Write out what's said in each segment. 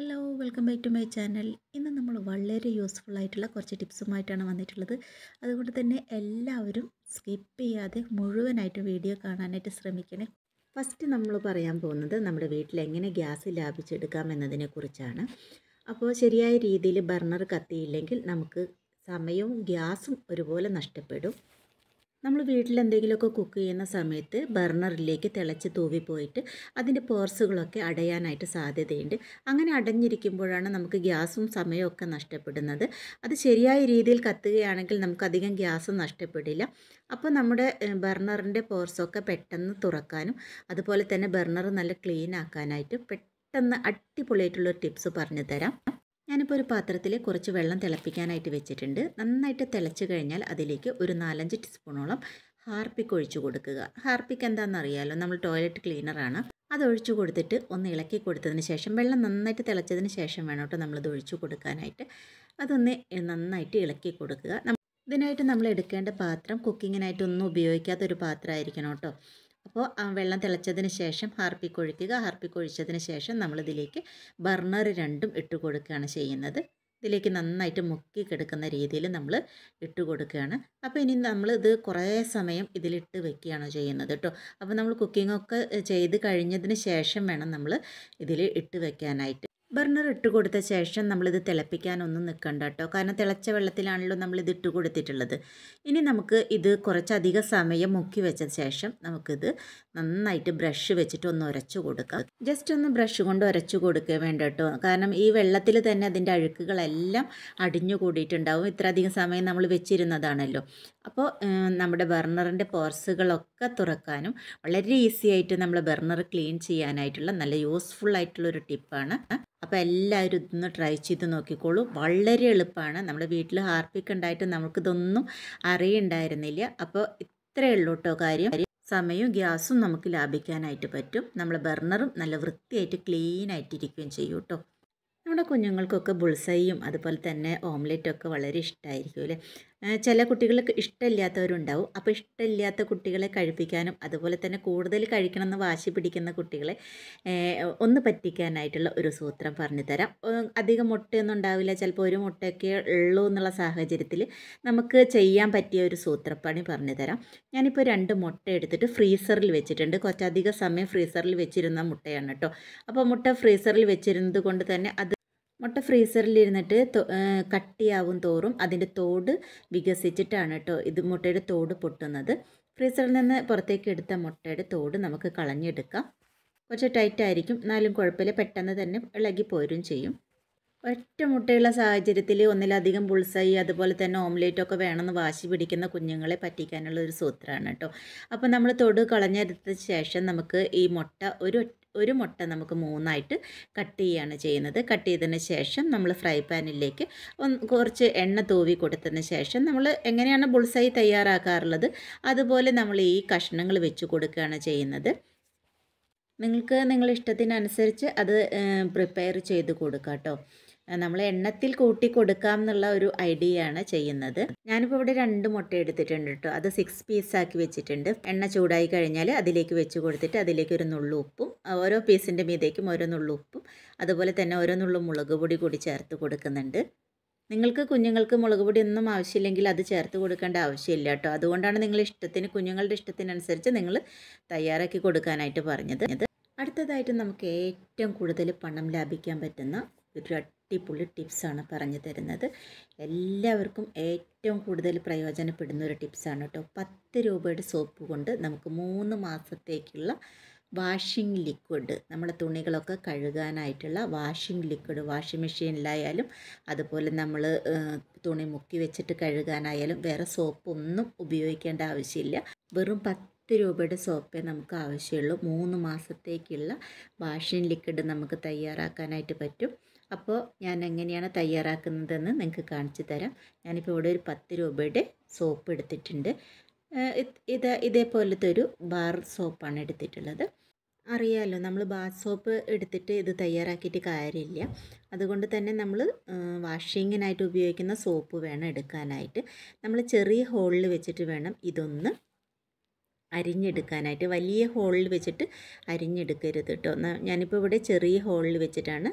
hello welcome back to my channel ഇന്ന് നമ്മൾ വളരെ യൂസ്ഫുൾ ആയിട്ടുള്ള കുറച്ച് ടിപ്സുമായിട്ടാണ് വന്നിട്ടുള്ളത് അതുകൊണ്ട് തന്നെ എല്ലാവരും സ്കിപ്പ് ചെയ്യാതെ മുഴുവനായിട്ട് വീഡിയോ കാണാനായിട്ട് ശ്രമിക്കണേ ഫസ്റ്റ് നമ്മൾ പറയാൻ പോകുന്നത് നമ്മുടെ വീട്ടിൽ എങ്ങനെ ഗ്യാസ് ലാഭിച്ചെടുക്കാം എന്നതിനെക്കുറിച്ചാണ് അപ്പോൾ ശരിയായ രീതിയിൽ ബർണർ കത്തിയില്ലെങ്കിൽ നമുക്ക് സമയവും ഗ്യാസും ഒരുപോലെ നഷ്ടപ്പെടും നമ്മൾ വീട്ടിൽ എന്തെങ്കിലുമൊക്കെ കുക്ക് ചെയ്യുന്ന സമയത്ത് ബർണറിലേക്ക് തിളച്ച് തൂവിപ്പോയിട്ട് അതിൻ്റെ പോർസുകളൊക്കെ അടയാനായിട്ട് സാധ്യതയുണ്ട് അങ്ങനെ അടഞ്ഞിരിക്കുമ്പോഴാണ് നമുക്ക് ഗ്യാസും സമയവും ഒക്കെ നഷ്ടപ്പെടുന്നത് അത് ശരിയായ രീതിയിൽ കത്തുകയാണെങ്കിൽ നമുക്ക് അധികം ഗ്യാസ് നഷ്ടപ്പെടില്ല അപ്പോൾ നമ്മുടെ ബർണറിൻ്റെ പോർസൊക്കെ പെട്ടെന്ന് തുറക്കാനും അതുപോലെ തന്നെ ബർണർ നല്ല ക്ലീൻ ആക്കാനായിട്ട് പെട്ടെന്ന് അടിപൊളിയായിട്ടുള്ളൊരു ടിപ്സ് പറഞ്ഞു തരാം ഞാനിപ്പോൾ ഒരു പാത്രത്തിൽ കുറച്ച് വെള്ളം തിളപ്പിക്കാനായിട്ട് വെച്ചിട്ടുണ്ട് നന്നായിട്ട് തിളച്ച് കഴിഞ്ഞാൽ അതിലേക്ക് ഒരു നാലഞ്ച് ടീസ്പൂണോളം ഹാർപ്പിക് ഒഴിച്ചു കൊടുക്കുക ഹാർപ്പിക് എന്താണെന്നറിയാലോ നമ്മൾ ടോയ്ലറ്റ് ക്ലീനറാണ് അത് ഒഴിച്ചു കൊടുത്തിട്ട് ഒന്ന് ഇളക്കി കൊടുത്തതിന് ശേഷം വെള്ളം നന്നായിട്ട് തിളച്ചതിന് ശേഷം വേണം കേട്ടോ നമ്മളത് ഒഴിച്ചു കൊടുക്കാനായിട്ട് അതൊന്ന് നന്നായിട്ട് ഇളക്കി കൊടുക്കുക ഇതിനായിട്ട് നമ്മൾ എടുക്കേണ്ട പാത്രം കുക്കിങ്ങിനായിട്ടൊന്നും ഉപയോഗിക്കാത്ത ഒരു പാത്രമായിരിക്കണം കേട്ടോ അപ്പോൾ ആ വെള്ളം തിളച്ചതിന് ശേഷം ഹാർപ്പിക്ക് ഒഴിക്കുക ഹാർപ്പിക്ക് ഒഴിച്ചതിന് ശേഷം നമ്മളിതിലേക്ക് ബർണർ രണ്ടും ഇട്ട് കൊടുക്കുകയാണ് ചെയ്യുന്നത് ഇതിലേക്ക് നന്നായിട്ട് മുക്കി കിടക്കുന്ന രീതിയിൽ നമ്മൾ ഇട്ട് കൊടുക്കുകയാണ് അപ്പോൾ ഇനി നമ്മൾ ഇത് കുറേ സമയം ഇതിലിട്ട് വെക്കുകയാണ് ചെയ്യുന്നത് കേട്ടോ അപ്പോൾ നമ്മൾ കുക്കിങ്ങൊക്കെ ചെയ്ത് കഴിഞ്ഞതിന് ശേഷം വേണം നമ്മൾ ഇതിൽ ഇട്ട് വെക്കാനായിട്ട് ബർണർ ഇട്ട് കൊടുത്ത ശേഷം നമ്മളിത് തിളപ്പിക്കാനൊന്നും നിൽക്കണ്ട കേട്ടോ കാരണം തിളച്ച വെള്ളത്തിലാണല്ലോ നമ്മളിത് ഇട്ട് കൊടുത്തിട്ടുള്ളത് ഇനി നമുക്ക് ഇത് കുറച്ചധികം സമയം മുക്കി വെച്ച ശേഷം നമുക്കിത് നന്നായിട്ട് ബ്രഷ് വെച്ചിട്ട് ഒന്ന് ഉരച്ചു കൊടുക്കാം ജസ്റ്റ് ഒന്ന് ബ്രഷ് കൊണ്ട് ഉരച്ചു കൊടുക്കുക വേണ്ട കേട്ടോ കാരണം ഈ വെള്ളത്തിൽ തന്നെ അതിൻ്റെ അഴുക്കുകളെല്ലാം അടിഞ്ഞു കൂടിയിട്ടുണ്ടാവും ഇത്ര അധികം സമയം നമ്മൾ വെച്ചിരുന്നതാണല്ലോ അപ്പോൾ നമ്മുടെ ബർണറിൻ്റെ പോർസുകളൊക്കെ തുറക്കാനും വളരെ ഈസി ആയിട്ട് നമ്മൾ ബർണർ ക്ലീൻ ചെയ്യാനായിട്ടുള്ള നല്ല യൂസ്ഫുൾ ആയിട്ടുള്ളൊരു ടിപ്പാണ് അപ്പോൾ എല്ലാവരും ഇതൊന്ന് ട്രൈ ചെയ്ത് നോക്കിക്കോളൂ വളരെ എളുപ്പമാണ് നമ്മുടെ വീട്ടിൽ ഹാർപ്പിക്ക് ഉണ്ടായിട്ട് നമുക്കിതൊന്നും അറിയുണ്ടായിരുന്നില്ല അപ്പോൾ ഇത്രയേ ഉള്ളൂ കേട്ടോ കാര്യം സമയവും ഗ്യാസും നമുക്ക് ലാഭിക്കാനായിട്ട് പറ്റും നമ്മളെ ബർണറും നല്ല വൃത്തിയായിട്ട് ക്ലീൻ ആയിട്ടിരിക്കുകയും ചെയ്യും കേട്ടോ നമ്മുടെ കുഞ്ഞുങ്ങൾക്കൊക്കെ ബുൾസൈയും അതുപോലെ തന്നെ ഓംലെറ്റൊക്കെ വളരെ ഇഷ്ടമായിരിക്കും അല്ലേ ചില കുട്ടികൾക്ക് ഇഷ്ടമില്ലാത്തവരുണ്ടാവും അപ്പോൾ ഇഷ്ടമില്ലാത്ത കുട്ടികളെ കഴിപ്പിക്കാനും അതുപോലെ തന്നെ കൂടുതൽ കഴിക്കണമെന്ന് വാശി പിടിക്കുന്ന കുട്ടികളെ ഒന്ന് പറ്റിക്കാനായിട്ടുള്ള ഒരു സൂത്രം പറഞ്ഞു തരാം അധികം മുട്ടയൊന്നും ഉണ്ടാവില്ല ചിലപ്പോൾ ഒരു മുട്ടയൊക്കെ ഉള്ളൂ എന്നുള്ള സാഹചര്യത്തിൽ നമുക്ക് ചെയ്യാൻ പറ്റിയ ഒരു സൂത്രപ്പണി പറഞ്ഞു തരാം ഞാനിപ്പോൾ രണ്ട് മുട്ട എടുത്തിട്ട് ഫ്രീസറിൽ വെച്ചിട്ടുണ്ട് കുറച്ചധികം സമയം ഫ്രീസറിൽ വെച്ചിരുന്ന മുട്ടയാണ് കേട്ടോ അപ്പോൾ മുട്ട ഫ്രീസറിൽ വെച്ചിരുന്നത് കൊണ്ട് തന്നെ അത് മുട്ട ഫ്രീസറിലിരുന്നിട്ട് കട്ടിയാവും തോറും അതിൻ്റെ തോട് വികസിച്ചിട്ടാണ് കേട്ടോ ഇത് മുട്ടയുടെ തോട് പൊട്ടുന്നത് ഫ്രീസറിൽ നിന്ന് പുറത്തേക്ക് എടുത്ത മുട്ടയുടെ തോട് നമുക്ക് കളഞ്ഞെടുക്കാം കുറച്ച് ടൈറ്റ് ആയിരിക്കും എന്നാലും കുഴപ്പമില്ല പെട്ടെന്ന് തന്നെ ഇളകി പോരും ചെയ്യും ഒറ്റ മുട്ടയുള്ള സാഹചര്യത്തിൽ ഒന്നിലധികം ബുൾസൈ അതുപോലെ തന്നെ ഓംലേറ്റ് ഒക്കെ വേണമെന്ന് വാശി പിടിക്കുന്ന കുഞ്ഞുങ്ങളെ പറ്റിക്കാനുള്ള ഒരു സൂത്രമാണ് കേട്ടോ അപ്പോൾ നമ്മൾ തൊട് കളഞ്ഞെടുത്ത ശേഷം നമുക്ക് ഈ മുട്ട ഒരു ഒരു മുട്ട നമുക്ക് മൂന്നായിട്ട് കട്ട് ചെയ്യുകയാണ് ചെയ്യുന്നത് കട്ട് ചെയ്തതിന് ശേഷം നമ്മൾ ഫ്രൈ പാനിലേക്ക് കുറച്ച് എണ്ണ തൂവി കൊടുത്തതിന് ശേഷം നമ്മൾ എങ്ങനെയാണ് ബുൾസൈ തയ്യാറാക്കാറുള്ളത് അതുപോലെ നമ്മൾ ഈ കഷ്ണങ്ങൾ വെച്ച് കൊടുക്കുകയാണ് ചെയ്യുന്നത് നിങ്ങൾക്ക് നിങ്ങളുടെ ഇഷ്ടത്തിനനുസരിച്ച് അത് പ്രിപ്പയർ ചെയ്ത് കൊടുക്കാം കേട്ടോ നമ്മൾ എണ്ണത്തിൽ കൂട്ടി കൊടുക്കാം എന്നുള്ള ഒരു ഐഡിയ ആണ് ചെയ്യുന്നത് ഞാനിപ്പോൾ ഇവിടെ രണ്ട് മുട്ട എടുത്തിട്ടുണ്ട് കേട്ടോ അത് സിക്സ് പീസാക്കി വെച്ചിട്ടുണ്ട് എണ്ണ ചൂടായി കഴിഞ്ഞാൽ അതിലേക്ക് വെച്ച് കൊടുത്തിട്ട് അതിലേക്ക് ഒരു നുള്ളു ഉപ്പും ഓരോ പീസിൻ്റെ മീതേക്കും ഓരോ നുള്ളു ഉപ്പും അതുപോലെ തന്നെ ഓരോ നുള്ളു മുളക് പൊടി കൂടി ചേർത്ത് കൊടുക്കുന്നുണ്ട് നിങ്ങൾക്ക് കുഞ്ഞുങ്ങൾക്ക് മുളക് പൊടി ഒന്നും ആവശ്യമില്ലെങ്കിൽ അത് ചേർത്ത് കൊടുക്കേണ്ട ആവശ്യമില്ല കേട്ടോ അതുകൊണ്ടാണ് നിങ്ങൾ ഇഷ്ടത്തിന് കുഞ്ഞുങ്ങളുടെ ഇഷ്ടത്തിനനുസരിച്ച് നിങ്ങൾ തയ്യാറാക്കി കൊടുക്കാനായിട്ട് പറഞ്ഞത് അടുത്തതായിട്ട് നമുക്ക് ഏറ്റവും കൂടുതൽ പണം ലാഭിക്കാൻ പറ്റുന്ന ഒരു അടിപൊളി ടിപ്സാണ് പറഞ്ഞു തരുന്നത് എല്ലാവർക്കും ഏറ്റവും കൂടുതൽ പ്രയോജനപ്പെടുന്ന ഒരു ടിപ്സാണ് കേട്ടോ പത്ത് രൂപയുടെ സോപ്പ് കൊണ്ട് നമുക്ക് മൂന്ന് മാസത്തേക്കുള്ള വാഷിംഗ് ലിക്വിഡ് നമ്മുടെ തുണികളൊക്കെ കഴുകാനായിട്ടുള്ള വാഷിംഗ് ലിക്വിഡ് വാഷിംഗ് മെഷീനിലായാലും അതുപോലെ നമ്മൾ തുണി മുക്കി വെച്ചിട്ട് കഴുകാനായാലും വേറെ സോപ്പൊന്നും ഉപയോഗിക്കേണ്ട ആവശ്യമില്ല വെറും പത്ത് രൂപയുടെ സോപ്പേ നമുക്ക് ആവശ്യമുള്ളൂ മൂന്ന് മാസത്തേക്കുള്ള വാഷിംഗ് ലിക്വിഡ് നമുക്ക് തയ്യാറാക്കാനായിട്ട് പറ്റും അപ്പോൾ ഞാൻ എങ്ങനെയാണ് തയ്യാറാക്കുന്നതെന്ന് നിങ്ങൾക്ക് കാണിച്ചു തരാം ഞാനിപ്പോൾ ഇവിടെ ഒരു പത്ത് രൂപയുടെ സോപ്പ് എടുത്തിട്ടുണ്ട് ഇത് ഇതേപോലത്തെ ഒരു ബാർ സോപ്പാണ് എടുത്തിട്ടുള്ളത് അറിയാമല്ലോ നമ്മൾ ബാത്ത് സോപ്പ് എടുത്തിട്ട് ഇത് തയ്യാറാക്കിയിട്ട് കാര്യമില്ല അതുകൊണ്ട് തന്നെ നമ്മൾ വാഷിങ്ങിനായിട്ട് ഉപയോഗിക്കുന്ന സോപ്പ് വേണം എടുക്കാനായിട്ട് നമ്മൾ ചെറിയ ഹോളിൽ വെച്ചിട്ട് വേണം ഇതൊന്ന് അരിഞ്ഞെടുക്കാനായിട്ട് വലിയ ഹോളിൽ വെച്ചിട്ട് അരിഞ്ഞെടുക്കരുത് കേട്ടോ ഞാനിപ്പോൾ ഇവിടെ ചെറിയ ഹോളിൽ വെച്ചിട്ടാണ്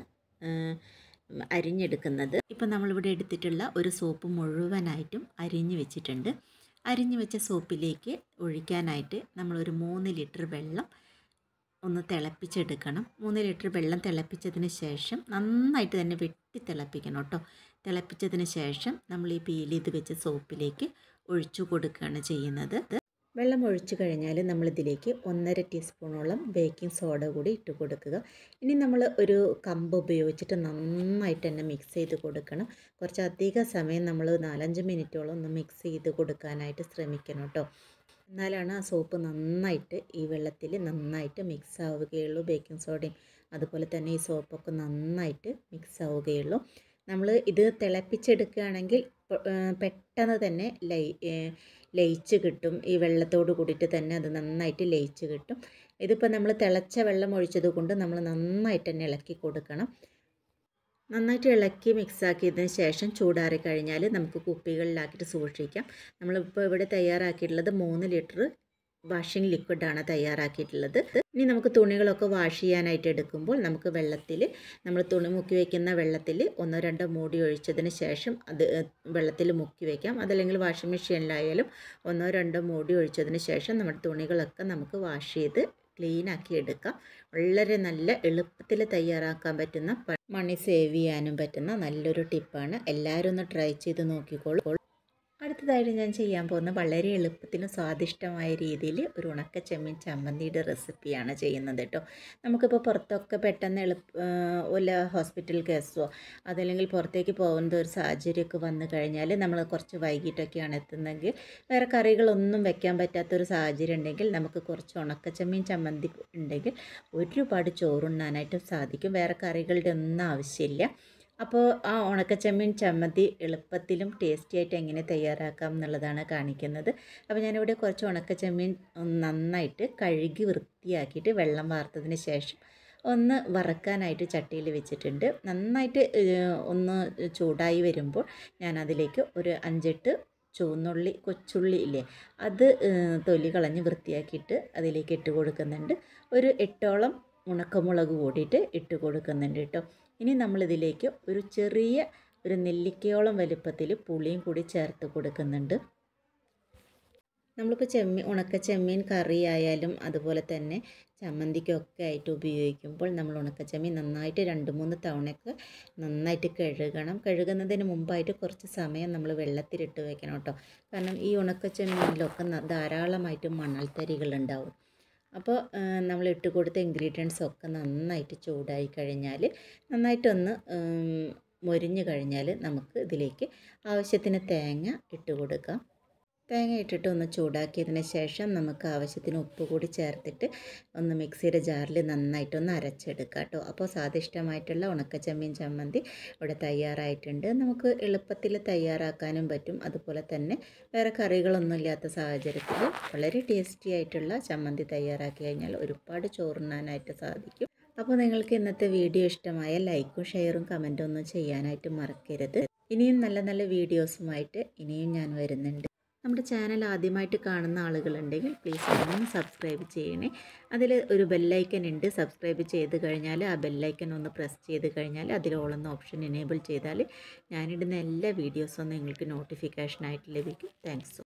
അരിഞ്ഞെടുക്കുന്നത് ഇപ്പം നമ്മളിവിടെ എടുത്തിട്ടുള്ള ഒരു സോപ്പ് മുഴുവനായിട്ടും അരിഞ്ഞ് വെച്ചിട്ടുണ്ട് അരിഞ്ഞു വെച്ച സോപ്പിലേക്ക് ഒഴിക്കാനായിട്ട് നമ്മളൊരു മൂന്ന് ലിറ്റർ വെള്ളം ഒന്ന് തിളപ്പിച്ചെടുക്കണം മൂന്ന് ലിറ്റർ വെള്ളം തിളപ്പിച്ചതിന് ശേഷം നന്നായിട്ട് തന്നെ വെട്ടി തിളപ്പിക്കണം കേട്ടോ തിളപ്പിച്ചതിന് ശേഷം നമ്മൾ ഈ പീൽ ചെയ്ത് വെച്ച സോപ്പിലേക്ക് ഒഴിച്ചു കൊടുക്കുകയാണ് ചെയ്യുന്നത് വെള്ളം ഒഴിച്ചു കഴിഞ്ഞാൽ നമ്മളിതിലേക്ക് ഒന്നര ടീസ്പൂണോളം ബേക്കിംഗ് സോഡ കൂടി ഇട്ട് കൊടുക്കുക ഇനി നമ്മൾ ഒരു കമ്പ് ഉപയോഗിച്ചിട്ട് നന്നായിട്ട് തന്നെ മിക്സ് ചെയ്ത് കൊടുക്കണം കുറച്ച് അധിക സമയം നമ്മൾ നാലഞ്ച് മിനിറ്റോളം ഒന്ന് മിക്സ് ചെയ്ത് കൊടുക്കാനായിട്ട് ശ്രമിക്കണം കേട്ടോ എന്നാലാണ് ആ സോപ്പ് നന്നായിട്ട് ഈ വെള്ളത്തിൽ നന്നായിട്ട് മിക്സ് ആവുകയുള്ളൂ ബേക്കിംഗ് സോഡയും അതുപോലെ തന്നെ ഈ സോപ്പൊക്കെ നന്നായിട്ട് മിക്സ് ആവുകയുള്ളൂ നമ്മൾ ഇത് തിളപ്പിച്ചെടുക്കുകയാണെങ്കിൽ പെട്ടെന്ന് തന്നെ ലൈ ലയിച്ച് കിട്ടും ഈ വെള്ളത്തോട് കൂടിയിട്ട് തന്നെ അത് നന്നായിട്ട് ലയിച്ച് കിട്ടും ഇതിപ്പോൾ നമ്മൾ തിളച്ച വെള്ളം ഒഴിച്ചത് കൊണ്ട് നമ്മൾ നന്നായിട്ട് തന്നെ ഇളക്കി കൊടുക്കണം നന്നായിട്ട് ഇളക്കി മിക്സാക്കിയതിന് ശേഷം ചൂടാറി കഴിഞ്ഞാൽ നമുക്ക് കുപ്പികളിലാക്കിയിട്ട് സൂക്ഷിക്കാം നമ്മളിപ്പോൾ ഇവിടെ തയ്യാറാക്കിയിട്ടുള്ളത് മൂന്ന് ലിറ്റർ വാഷിംഗ് ലിക്വിഡാണ് തയ്യാറാക്കിയിട്ടുള്ളത് ഇനി നമുക്ക് തുണികളൊക്കെ വാഷ് ചെയ്യാനായിട്ട് എടുക്കുമ്പോൾ നമുക്ക് വെള്ളത്തിൽ നമ്മൾ തുണി മുക്കി വയ്ക്കുന്ന വെള്ളത്തിൽ ഒന്നോ രണ്ടോ മൂടി ഒഴിച്ചതിന് ശേഷം അത് വെള്ളത്തിൽ മുക്കി വയ്ക്കാം അതല്ലെങ്കിൽ വാഷിംഗ് മെഷീനിലായാലും ഒന്നോ രണ്ടോ മൂടി ഒഴിച്ചതിന് ശേഷം നമ്മുടെ തുണികളൊക്കെ നമുക്ക് വാഷ് ചെയ്ത് ക്ലീനാക്കി എടുക്കാം വളരെ നല്ല എളുപ്പത്തിൽ തയ്യാറാക്കാൻ പറ്റുന്ന മണി സേവ് ചെയ്യാനും പറ്റുന്ന നല്ലൊരു ടിപ്പാണ് എല്ലാവരും ഒന്ന് ട്രൈ ചെയ്ത് നോക്കിക്കോളൂ അടുത്തതായിട്ട് ഞാൻ ചെയ്യാൻ പോകുന്ന വളരെ എളുപ്പത്തിലും സ്വാദിഷ്ടമായ രീതിയിൽ ഒരു ഉണക്ക ചെമ്മീൻ ചമ്മന്തിയുടെ റെസിപ്പിയാണ് ചെയ്യുന്നത് കേട്ടോ നമുക്കിപ്പോൾ പുറത്തൊക്കെ പെട്ടെന്ന് എളുപ്പ വല്ല ഹോസ്പിറ്റൽ കേസോ അതല്ലെങ്കിൽ പുറത്തേക്ക് പോകുന്ന ഒരു സാഹചര്യമൊക്കെ വന്നു കഴിഞ്ഞാൽ നമ്മൾ കുറച്ച് വൈകിട്ടൊക്കെയാണ് എത്തുന്നതെങ്കിൽ വേറെ കറികളൊന്നും വെക്കാൻ പറ്റാത്തൊരു സാഹചര്യം ഉണ്ടെങ്കിൽ നമുക്ക് കുറച്ച് ഉണക്ക ചെമ്മീൻ ചമ്മന്തി ഉണ്ടെങ്കിൽ ഒരുപാട് ചോറുണ്ണാനായിട്ട് സാധിക്കും വേറെ കറികളുടെ ഒന്നും ആവശ്യമില്ല അപ്പോൾ ആ ഉണക്കച്ചമ്മീൻ ചമ്മന്തി എളുപ്പത്തിലും ടേസ്റ്റി ആയിട്ട് എങ്ങനെ തയ്യാറാക്കാം എന്നുള്ളതാണ് കാണിക്കുന്നത് അപ്പോൾ ഞാനിവിടെ കുറച്ച് ഉണക്കച്ചമ്മീൻ നന്നായിട്ട് കഴുകി വൃത്തിയാക്കിയിട്ട് വെള്ളം വാർത്തതിന് ശേഷം ഒന്ന് വറക്കാനായിട്ട് ചട്ടിയിൽ വെച്ചിട്ടുണ്ട് നന്നായിട്ട് ഒന്ന് ചൂടായി വരുമ്പോൾ ഞാൻ അതിലേക്ക് ഒരു അഞ്ചെട്ട് ചുവന്നുള്ളി കൊച്ചുള്ളി ഇല്ലേ അത് തൊലി കളഞ്ഞ് വൃത്തിയാക്കിയിട്ട് അതിലേക്ക് ഇട്ട് കൊടുക്കുന്നുണ്ട് ഒരു എട്ടോളം ഉണക്കമുളക് കൂടിയിട്ട് ഇട്ട് കൊടുക്കുന്നുണ്ട് കേട്ടോ ഇനി നമ്മളിതിലേക്ക് ഒരു ചെറിയ ഒരു നെല്ലിക്കയോളം വലുപ്പത്തിൽ പുളിയും കൂടി ചേർത്ത് കൊടുക്കുന്നുണ്ട് നമ്മളിപ്പോൾ ചെമ്മീൻ ഉണക്ക ചെമ്മീൻ കറി ആയാലും അതുപോലെ തന്നെ ചമ്മന്തിക്കൊക്കെ ആയിട്ട് ഉപയോഗിക്കുമ്പോൾ നമ്മൾ ഉണക്ക ചെമ്മീൻ നന്നായിട്ട് രണ്ട് മൂന്ന് തവണയൊക്കെ നന്നായിട്ട് കഴുകണം കഴുകുന്നതിന് മുമ്പായിട്ട് കുറച്ച് സമയം നമ്മൾ വെള്ളത്തിലിട്ട് വെക്കണം കേട്ടോ കാരണം ഈ ഉണക്ക ചെമ്മീനിലൊക്കെ ധാരാളമായിട്ട് മണൽത്തരികളുണ്ടാവും അപ്പോൾ നമ്മൾ ഇട്ട് കൊടുത്ത ഇൻഗ്രീഡിയൻസ് ഒക്കെ നന്നായിട്ട് ചൂടായി കഴിഞ്ഞാൽ നന്നായിട്ടൊന്ന് മൊരിഞ്ഞ് കഴിഞ്ഞാൽ നമുക്ക് ഇതിലേക്ക് ആവശ്യത്തിന് തേങ്ങ ഇട്ട് കൊടുക്കാം തേങ്ങ ഇട്ടിട്ട് ഒന്ന് ചൂടാക്കിയതിന് ശേഷം നമുക്ക് ആവശ്യത്തിന് ഉപ്പ് കൂടി ചേർത്തിട്ട് ഒന്ന് മിക്സിയുടെ ജാറിൽ നന്നായിട്ടൊന്ന് അരച്ചെടുക്കുക കേട്ടോ അപ്പോൾ സ്വാദിഷ്ടമായിട്ടുള്ള ഉണക്കച്ചമ്മീൻ ചമ്മന്തി ഇവിടെ തയ്യാറായിട്ടുണ്ട് നമുക്ക് എളുപ്പത്തിൽ തയ്യാറാക്കാനും പറ്റും അതുപോലെ തന്നെ വേറെ കറികളൊന്നും ഇല്ലാത്ത സാഹചര്യത്തിൽ വളരെ ടേസ്റ്റി ആയിട്ടുള്ള ചമ്മന്തി തയ്യാറാക്കി കഴിഞ്ഞാൽ ഒരുപാട് ചോറുണ്ണാനായിട്ട് സാധിക്കും അപ്പോൾ നിങ്ങൾക്ക് ഇന്നത്തെ വീഡിയോ ഇഷ്ടമായ ലൈക്കും ഷെയറും കമൻറ്റും ഒന്നും ചെയ്യാനായിട്ട് മറക്കരുത് ഇനിയും നല്ല നല്ല വീഡിയോസുമായിട്ട് ഇനിയും ഞാൻ വരുന്നുണ്ട് നമ്മുടെ ചാനൽ ആദ്യമായിട്ട് കാണുന്ന ആളുകളുണ്ടെങ്കിൽ പ്ലീസ് ഒന്ന് സബ്സ്ക്രൈബ് ചെയ്യണേ അതിൽ ഒരു ബെല്ലൈക്കൻ ഉണ്ട് സബ്സ്ക്രൈബ് ചെയ്ത് കഴിഞ്ഞാൽ ആ ബെല്ലൈക്കൻ ഒന്ന് പ്രസ് ചെയ്ത് കഴിഞ്ഞാൽ അതിൽ ഓളെന്ന ഓപ്ഷൻ എനേബിൾ ചെയ്താൽ ഞാനിടുന്ന എല്ലാ വീഡിയോസും നിങ്ങൾക്ക് നോട്ടിഫിക്കേഷനായിട്ട് ലഭിക്കും താങ്ക്സ്